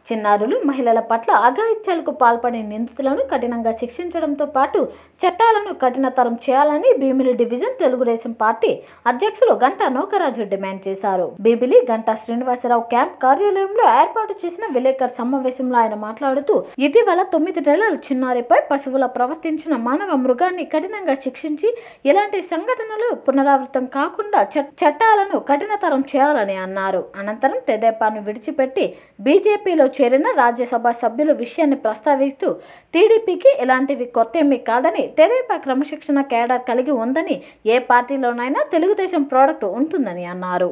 చిన్నారులు మహిళల పట్ల అఘాయిత్యాలకు పాల్పడే నిందితులను కఠినంగా శిక్షించడంతో పాటు చట్టాలను కఠినతరం చేయాలని భీమిలి డివిజన్ తెలుగుదేశం పార్టీ అధ్యక్షులు గంటా నౌకరాజు డిమాండ్ చేశారు భీమిలి గంటా శ్రీనివాసరావు క్యాంప్ కార్యాలయంలో ఏర్పాటు చేసిన విలేకర్ సమావేశంలో ఆయన మాట్లాడుతూ ఇటీవల తొమ్మిది నెలల చిన్నారిపై పశువుల ప్రవర్తించిన మానవ మృగాన్ని కఠినంగా శిక్షించి ఇలాంటి సంఘటనలు పునరావృతం కాకుండా చట్- చట్టాలను కఠినతరం చేయాలని అన్నారు అనంతరం తెదేపాను విడిచిపెట్టి బీజేపీలో చేరిన రాజ్యసభ సభ్యుల విషయాన్ని ప్రస్తావిస్తూ టీడీపీకి ఇలాంటివి కొత్తేమీ కాదని తెదేపా క్రమశిక్షణ కేడర్ కలిగి ఉందని ఏ పార్టీలోనైనా తెలుగుదేశం ప్రోడక్ట్ ఉంటుందని అన్నారు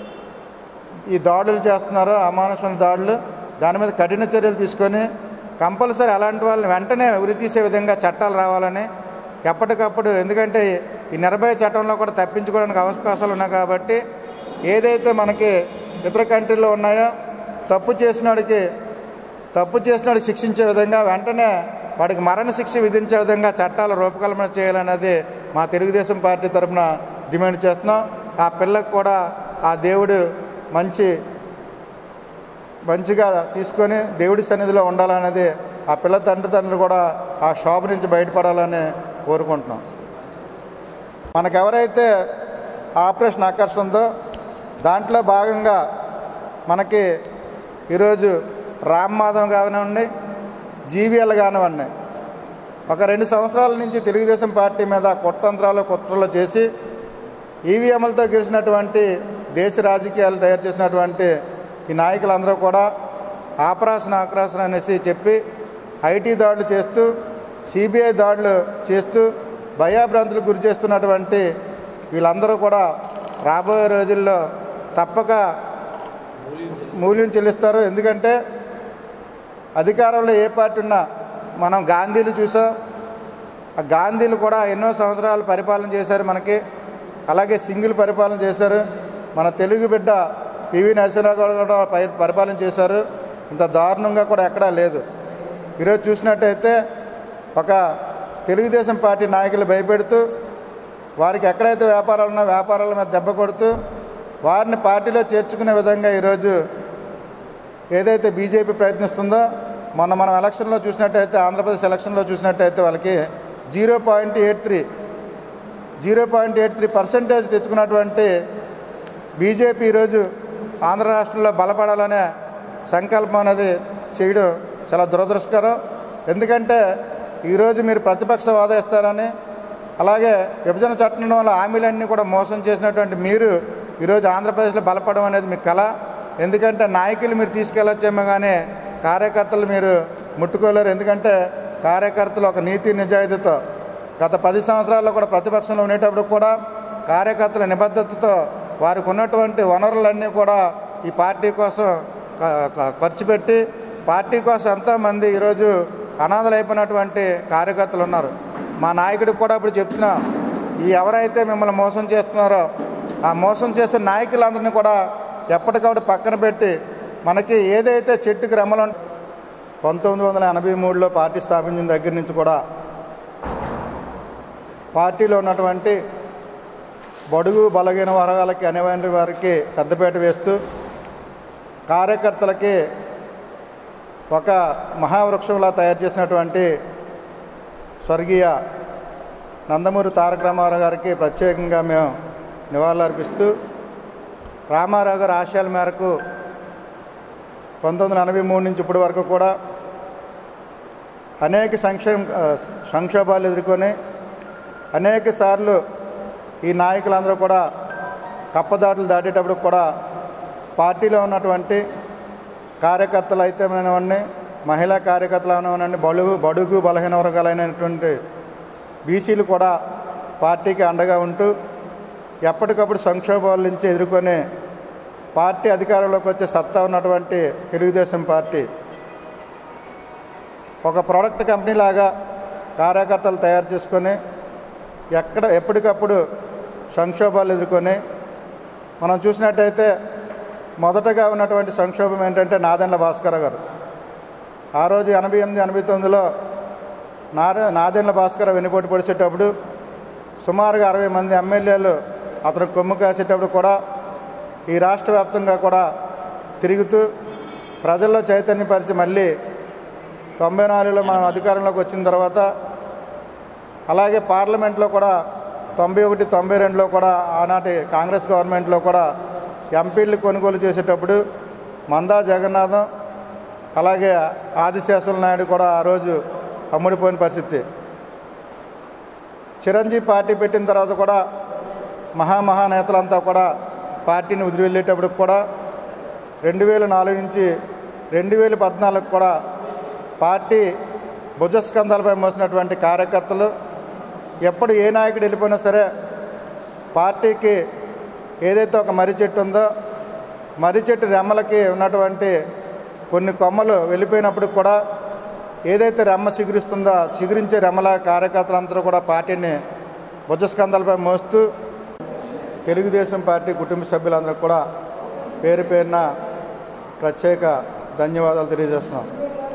ఈ దాడులు చేస్తున్నారో అమానుషమైన దాడులు దాని మీద కఠిన చర్యలు తీసుకొని కంపల్సరీ అలాంటి వాళ్ళని వెంటనే ఉరి తీసే విధంగా చట్టాలు రావాలని ఎప్పటికప్పుడు ఎందుకంటే ఈ నిర్భయ చట్టంలో కూడా తప్పించుకోవడానికి అవకాశాలు ఉన్నాయి కాబట్టి ఏదైతే మనకి ఇతర కంట్రీల్లో ఉన్నాయో తప్పు చేసినోడికి తప్పు చేసినోడికి శిక్షించే విధంగా వెంటనే వాడికి మరణ శిక్ష విధించే విధంగా చట్టాల రూపకల్పన చేయాలన్నది మా తెలుగుదేశం పార్టీ తరఫున డిమాండ్ చేస్తున్నాం ఆ పిల్లకు కూడా ఆ దేవుడు మంచి మంచిగా తీసుకొని దేవుడి సన్నిధిలో ఉండాలనేది ఆ పిల్ల తండ్రి తండ్రులు కూడా ఆ షాప్ నుంచి బయటపడాలని కోరుకుంటున్నాం మనకెవరైతే ఆపరేషన్ ఆకర్షణ ఉందో దాంట్లో భాగంగా మనకి ఈరోజు రామ్ మాధవ్ కానివ్వండి జీవీఎల్ కానివ్వండి ఒక రెండు సంవత్సరాల నుంచి తెలుగుదేశం పార్టీ మీద కుట్రంత్రాలు కుట్రలు చేసి ఈవీఎంలతో గెలిచినటువంటి దేశ రాజకీయాలు తయారు చేసినటువంటి ఈ నాయకులందరూ కూడా ఆపరాసన ఆక్రాసన అనేసి చెప్పి ఐటీ దాడులు చేస్తూ సిబిఐ దాడులు చేస్తూ భయాభ్రాంతులకు గురి చేస్తున్నటువంటి వీళ్ళందరూ కూడా రాబోయే రోజుల్లో తప్పక మూల్యం చెల్లిస్తారు ఎందుకంటే అధికారంలో ఏ పార్టీ ఉన్నా మనం గాంధీలు చూసాం ఆ గాంధీలు కూడా ఎన్నో సంవత్సరాలు పరిపాలన చేశారు మనకి అలాగే సింగిల్ పరిపాలన చేశారు మన తెలుగు బిడ్డ పివి నరసింహరావు కూడా పరి- పరిపాలన చేశారు ఇంత దారుణంగా కూడా ఎక్కడా లేదు ఈరోజు చూసినట్టయితే ఒక తెలుగుదేశం పార్టీ నాయకులు భయపెడుతూ వారికి ఎక్కడైతే వ్యాపారాలు ఉన్నా వ్యాపారాల మీద దెబ్బ కొడుతూ వారిని పార్టీలో చేర్చుకునే విధంగా ఈరోజు ఏదైతే బీజేపీ ప్రయత్నిస్తుందో మొన్న మనం ఎలక్షన్లో చూసినట్టయితే ఆంధ్రప్రదేశ్ ఎలక్షన్లో చూసినట్టయితే వాళ్ళకి zero point eight three zero point eight three percentage తెచ్చుకున్నటువంటి బీజేపీ ఈరోజు ఆంధ్ర రాష్ట్రంలో బలపడాలనే సంకల్పం అనేది చేయడం చాలా దురదృష్టకరం ఎందుకంటే ఈరోజు మీరు ప్రతిపక్ష హోదా ఇస్తారని అలాగే విభజన చట్టంలో హామీలన్నీ కూడా మోసం చేసినటువంటి మీరు ఈరోజు ఆంధ్రప్రదేశ్లో బలపడడం అనేది మీకు కళ ఎందుకంటే నాయకులు మీరు తీసుకెళ్ళొచ్చేమో కానీ కార్యకర్తలు మీరు ముట్టుకోలేరు ఎందుకంటే కార్యకర్తలు ఒక నీతి నిజాయితీతో గత పది సంవత్సరాల్లో కూడా ప్రతిపక్షంలో ఉండేటప్పుడు కూడా కార్యకర్తల నిబద్ధతతో వారికి ఉన్నటువంటి వనరులన్నీ కూడా ఈ పార్టీ కోసం క- క- ఖర్చు పెట్టి పార్టీ కోసం ఎంతోమంది ఈరోజు అనాథలైపోయినటువంటి కార్యకర్తలు ఉన్నారు మా నాయకుడికి కూడా ఇప్పుడు చెప్తున్నాం ఈ ఎవరైతే మిమ్మల్ని మోసం చేస్తున్నారో ఆ మోసం చేసే నాయకులందరినీ కూడా ఎప్పటికప్పుడు పక్కన పెట్టి మనకి ఏదైతే చెట్టుకి రెమ్మలు ఉం- పంతొమ్మిది వందల ఎనభై మూడులో పార్టీ స్థాపించిన దగ్గర నుంచి కూడా పార్టీలో ఉన్నటువంటి బడుగు బలహీన వర్గాలకి అనేవారి వారికి పెద్దపీట వేస్తూ కార్యకర్తలకి ఒక మహావృక్షంలా తయారు చేసినటువంటి స్వర్గీయ నందమూరి తారక రామారావు గారికి ప్రత్యేకంగా మేము నివాళులర్పిస్తూ రామారావు గారి ఆశయాల మేరకు పంతొమ్మిది వందల ఎనభై మూడు నుంచి ఇప్పటి వరకు కూడా అనేక సంక్షేమ ఆ, సంక్షోభాలు ఎదుర్కొని అనేక సార్లు ఈ నాయకులందరూ కూడా కప్పదాటులు దాటేటప్పుడు కూడా పార్టీలో ఉన్నటువంటి కార్యకర్తలు అయితే అవనివ్వండి మహిళా కార్యకర్తలు అవనివ్వండి బడుగు బడుగు బలహీన వర్గాలైనటువంటి బీసీలు కూడా పార్టీకి అండగా ఉంటూ ఎప్పటికప్పుడు సంక్షోభాల నుంచి ఎదుర్కొనే పార్టీ అధికారంలోకి వచ్చే సత్తా ఉన్నటువంటి తెలుగుదేశం పార్టీ ఒక ప్రోడక్ట్ కంపెనీ లాగా కార్యకర్తలు తయారు చేసుకొని ఎక్కడ ఎప్పటికప్పుడు సంక్షోభాలు ఎదుర్కొని మనం చూసినట్టయితే మొదటగా ఉన్నటువంటి సంక్షోభం ఏంటంటే నాదెండ్ల భాస్కర్ గారు ఆ రోజు ఎనభై ఎనిమిది ఎనభై తొమ్మిదిలో నాదే నాదెండ్ల భాస్కర్ వెనుపోటు పొడిచేటప్పుడు సుమారుగా అరవై మంది ఎమ్మెల్యేలు అతను కొమ్ము కాసేటప్పుడు కూడా ఈ రాష్ట్ర వ్యాప్తంగా కూడా తిరుగుతూ ప్రజల్లో చైతన్యపరిచి మళ్ళీ తొంభై నాలుగులో మనం అధికారంలోకి వచ్చిన తర్వాత అలాగే పార్లమెంట్లో కూడా తొంభై ఒకటి తొంభై రెండులో కూడా ఆనాటి కాంగ్రెస్ గవర్నమెంట్లో కూడా ఎంపీలు కొనుగోలు చేసేటప్పుడు మందా జగన్నాథం అలాగే ఆదిశేషుల నాయుడు కూడా ఆ రోజు అమ్ముడిపోయిన పరిస్థితి చిరంజీవి పార్టీ పెట్టిన తర్వాత కూడా మహామహానేతలంతా కూడా పార్టీని వదిలి వెళ్ళేటప్పుడు కూడా రెండు వేల నాలుగు నుంచి రెండు వేల పద్నాలుగు కూడా పార్టీ భుజస్కంధాలపై మోసినటువంటి కార్యకర్తలు ఎప్పుడు ఏ నాయకుడు వెళ్ళిపోయినా సరే పార్టీకి ఏదైతే ఒక మర్రి చెట్టు ఉందో మర్రి చెట్టు రెమ్మలకి ఉన్నటువంటి కొన్ని కొమ్మలు వెళ్ళిపోయినప్పుడు కూడా ఏదైతే రెమ్మ చిగురిస్తుందో ఆ చిగురించే రెమ్మల కార్యకర్తలందరూ కూడా పార్టీని భుజస్కంధాలపై మోస్తూ తెలుగుదేశం పార్టీ కుటుంబ సభ్యులందరూ కూడా పేరు పేరున ప్రత్యేక ధన్యవాదాలు తెలియజేస్తున్నాం